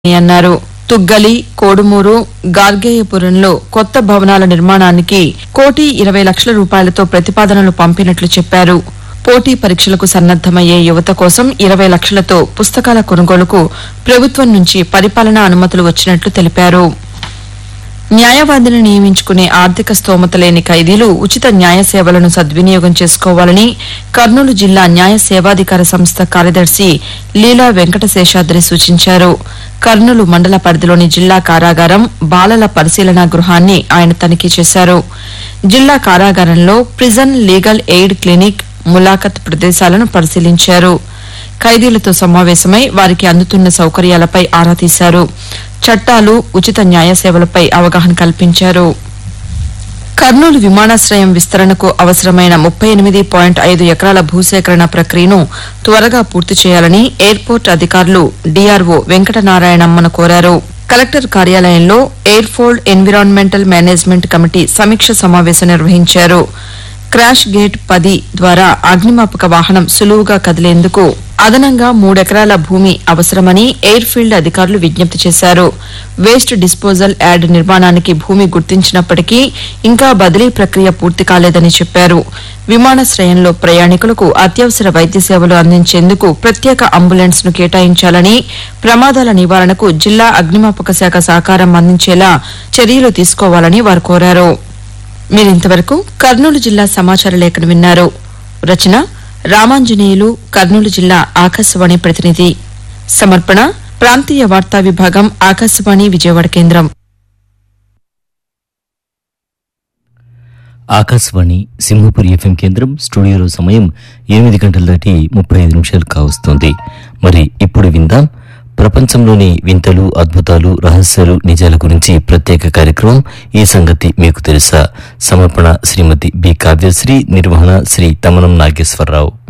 అన్నారు తుగ్గలి కోడుమూరు గార్గేయపురంలో కొత్త భవనాల నిర్మాణానికి కోటి ఇరవై లక్షల రూపాయలతో ప్రతిపాదనలు పంపినట్లు చెప్పారు పోటీ పరీక్షలకు సన్నద్దమయ్యే యువత కోసం ఇరవై లక్షలతో పుస్తకాల కొనుగోలుకు ప్రభుత్వం నుంచి పరిపాలనా అనుమతులు వచ్చినట్లు తెలిపారు న్యాయవాదిని నియమించుకునే ఆర్థిక స్తోమత లేని ఖైదీలు ఉచిత న్యాయ సేవలను సద్వినియోగం చేసుకోవాలని కర్నూలు జిల్లా న్యాయ సేవాధికార సంస్థ కార్యదర్శి లీలా వెంకటశేషాద్రి సూచించారు కర్నూలు మండల పరిధిలోని జిల్లా కారాగారం బాలల పరిశీలనా గృహాన్ని ఆయన తనిఖీ చేశారు జిల్లా కారాగారంలో ప్రిజన్ లీగల్ ఎయిడ్ క్లినిక్ ములాఖత్ ప్రదేశాలను పరిశీలించారు ఖైదీలతో సమావేశమై వారికి అందుతున్న సౌకర్యాలపై ఆరా తీశారు చట్టాలు ఉచిత న్యాయ సేవలపై అవగాహన కల్పించారు కర్నూలు విమానాశ్రయం విస్తరణకు అవసరమైన ముప్పై ఎనిమిది పాయింట్ ఐదు ఎకరాల భూసేకరణ ప్రక్రియను త్వరగా పూర్తి చేయాలని ఎయిర్పోర్ట్ అధికారులు డీఆర్ఓ వెంకటనారాయణమ్మను కోరారు కలెక్టర్ కార్యాలయంలో ఎయిర్ఫోల్డ్ ఎన్విరాన్మెంటల్ మేనేజ్మెంట్ కమిటీ సమీక్ష సమావేశం నిర్వహించారు క్రాష్ గేట్ పది ద్వారా అగ్నిమాపక వాహనం సులువుగా కదిలేందుకు అదనంగా మూడెకరాల భూమి అవసరమని ఎయిర్ ఫీల్డ్ అధికారులు విజ్ఞప్తి చేశారు వేస్ట్ డిస్పోజల్ యార్డ్ నిర్మాణానికి భూమి గుర్తించినప్పటికీ ఇంకా బదిలీ ప్రక్రియ పూర్తి కాలేదని చెప్పారు విమానాశ్రయంలో ప్రయాణికులకు అత్యవసర వైద్య సేవలు అందించేందుకు ప్రత్యేక అంబులెన్స్ ను కేటాయించాలని ప్రమాదాల నివారణకు జిల్లా అగ్నిమాపక శాఖ సహకారం అందించేలా చర్యలు తీసుకోవాలని వారు కోరారు మీరింతవరకు కర్నూలు జిల్లా సమాచార లేఖను విన్నారు రచన రామాంజనేయులు కర్నూలు జిల్లా ఆకాశవాణి ప్రతినిధి సమర్పణ ప్రాంతీయ వార్తా విభాగం ఆకాశవాణి విజయవాడ కేంద్రం ఆకాశవాణి సింహపురి ఎఫ్ఎం కేంద్రం స్టూడియోలో సమయం ఎనిమిది గంటల దాటి ముప్పై ఐదు నిమిషాలు కావస్తోంది మరి ఇప్పుడు విందాం ప్రపంచంలోని వింతలు అద్భుతాలు రహస్యాలు నిజాల గురించి ప్రత్యేక కార్యక్రమం ఈ సంగతి మీకు తెలుసా సమర్పణ శ్రీమతి బి కావ్యశ్రీ నిర్వహణ శ్రీ తమనం నాగేశ్వరరావు